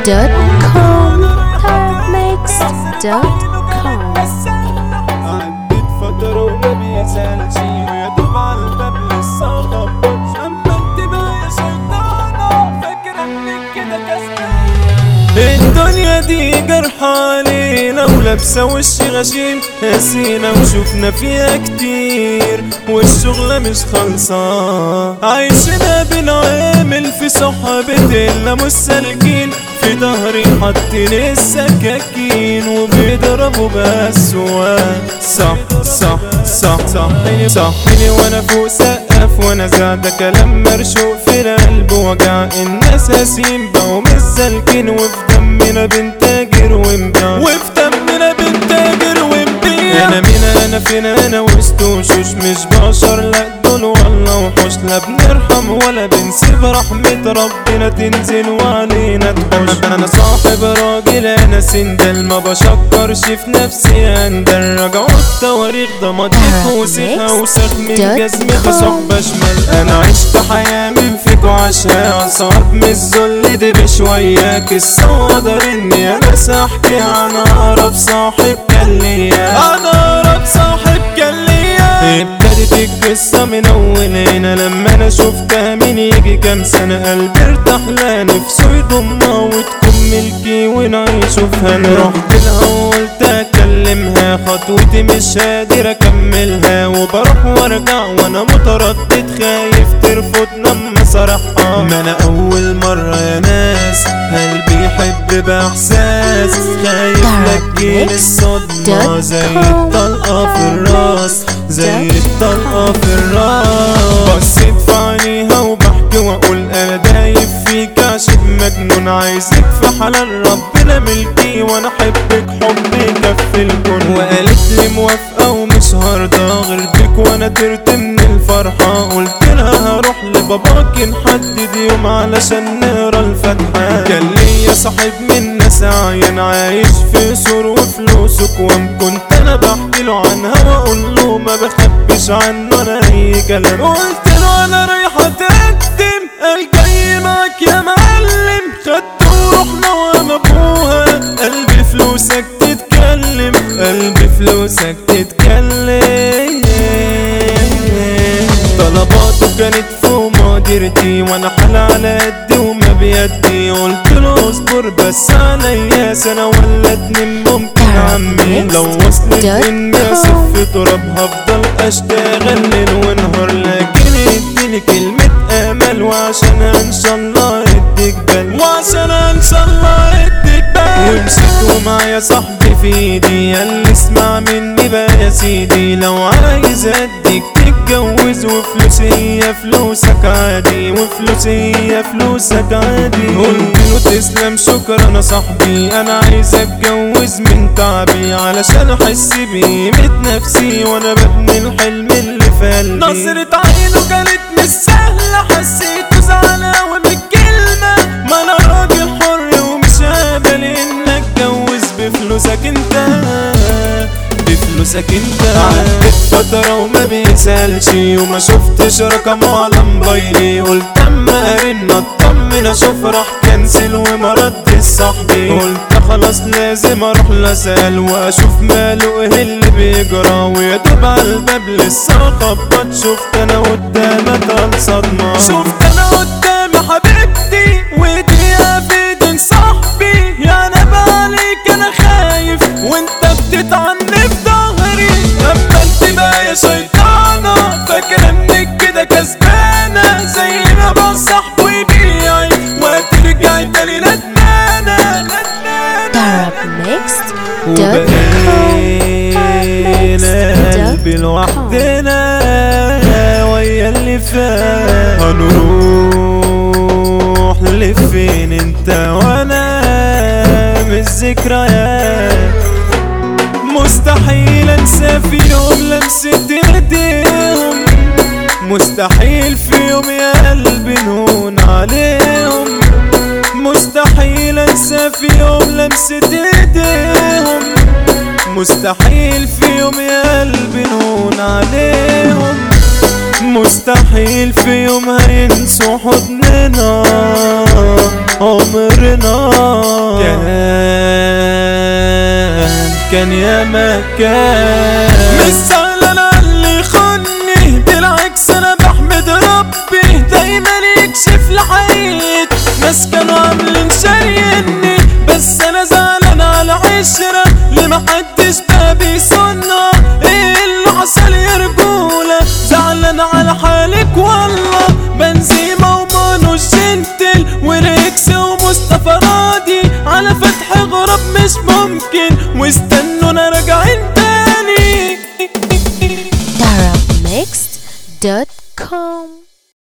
DarkMix.com DarkMix.com عدت فترة وما بيزالش ويا دوب على الباب لسه خبط اما انت بقى يا شيطانة فاكرة انك كده كسبان الدنيا دي جرحى علينا ولابسة وش غشيم قاسينا وشوفنا فيها كتير والشغلة مش خلصان عايشنا بنعامل في صحبتنا مش سالكين في ظهري حاطين السكاكين وبيضربوا بالسواق صح صح صح صحيني صحيني وانا فوق سقف وانا زعده كلام مرشوق في القلب وجع الناس هسيم بقوا مش سالكين وفي دمنا بنتاجر ونبيع وفي دمنا بنتاجر ونبيع انا مين انا فين انا وسط وشوش مش بشر لا دول والله وحوش لا بنرحم ولا بنسيب رحمة ربنا تنزل وعلينا تحوش انا صاحب راجل انا سندل ما بشكرش في نفسي اندل رجعوا التواريخ ده مضيق وسيخة وسخ من جسمي في صحبة شمال انا عشت حياة من فيكو عشان صعب من الذل دي بشوية قصة وقدر اني انا احكي عن اقرب صاحب كان ليا انا اقرب صاحب كان ليا ابتدت القصة من اول هنا لما انا شفتها من يجي كام سنة قلبي ارتاح لا نفسه يضمها وتكون ملكي ونعيشه في هنا رحت لها وقلت اكلمها خطوتي مش قادر اكملها وبروح وارجع وانا متردد خايف ترفضنا اما صراحة ما انا اول مرة يا ناس قلبي يحب باحساس خايف لكن الصدمة زي الطلقة في الراس زي الطلقة في الراس بصيت في عينيها وبحكي واقول انا دايب فيك عشان مجنون عايزك في حلال ربنا ملكي وانا احبك حب يكفي الكون وقالت لي موافقة ومش هرضى غير بيك وانا طرت من الفرحة قلت لها هروح لباباك نحدد يوم علشان نقرا الفاتحة كان ليا صاحب من ناس عاين عايش في سور وفلوس وكوام كنت انا بحكي له عنها واقول له ما بخبيش عنه انا اي كلام قلت له انا رايحة اتقدم قال جاي معاك يا معلم خدت ورحنا وانا ابوها قلبي فلوسك تتكلم قلبي فلوسك تتكلم طلباته كانت فوق مقدرتي وانا حال على قدي وما بيدي قلت له اصبر بس عليا سنة ولا اتنين ممكن عمي لو وصلت اني اسف تراب هفضل اشتغل ليل ونهار لكن اديني كلمة امل وعشان ان شاء الله اديك بال وعشان ان شاء الله اديك بال ومسكت ومعايا صاحبي في ايدي قال لي اسمع مني بقى يا سيدي لو عايز اديك تتجوز وفلوسي هي فلوسك عادي وفلوسي هي فلوسك عادي قلت له تسلم شكرا يا صاحبي انا عايز اتجوز من تعبي علشان احس بقيمة نفسي وانا ببني الحلم اللي في قلبي نظرة عينه كانت مش سهلة حسيته زعلان بالكلمة ما انا راجل حر ومش قابل ان اتجوز بفلوسك انت بفلوسك انت عدت فترة وما بيسألش وما شفتش رقمه على موبايلي قلت اما ارن اطمن اشوف راح كنسل وما ردش صاحبي قلت خلاص لازم اروح لاسأل واشوف ماله ايه اللي بيجرى ويا دوب على الباب لسه خبط شفت انا قدامك الصدمة شفت انا قدامي حبيبتي وديها في ايدين صاحبي يا نبى عليك انا خايف وانت بتتعني في ظهري اما انت بقى يا شيطانة فاكرة انك كده كسبانة زي ما بقى صاحبه يبيعي وهترجعي تاني ندمانة ندمانة وبقينا قلبي لوحدنا ويا اللي فات هنروح لفين انت وانا من الذكريات مستحيل انسى في يوم لمسة ايديهم مستحيل في يوم يا قلبي نهون عليهم مستحيل انسى في يوم لمسة ايديهم مستحيل في يوم يا قلبي نهون عليهم مستحيل في يوم هينسوا حضننا عمرنا مكان يا مكان مش سهل انا اللي يخوني بالعكس انا بحمد ربي دايما يكشف لحقيقتي ناس كانوا عاملين شايلني بس انا زعلان على عشرة اللي محدش بقى بيصنع ايه اللي حصل يا رجولة زعلان على حالك والله بنزيمة ومانو الجنتل وريكس ومصطفى راضي على فتح غراب مش ممكن واستنونا راجعين تاني Darabmixed.com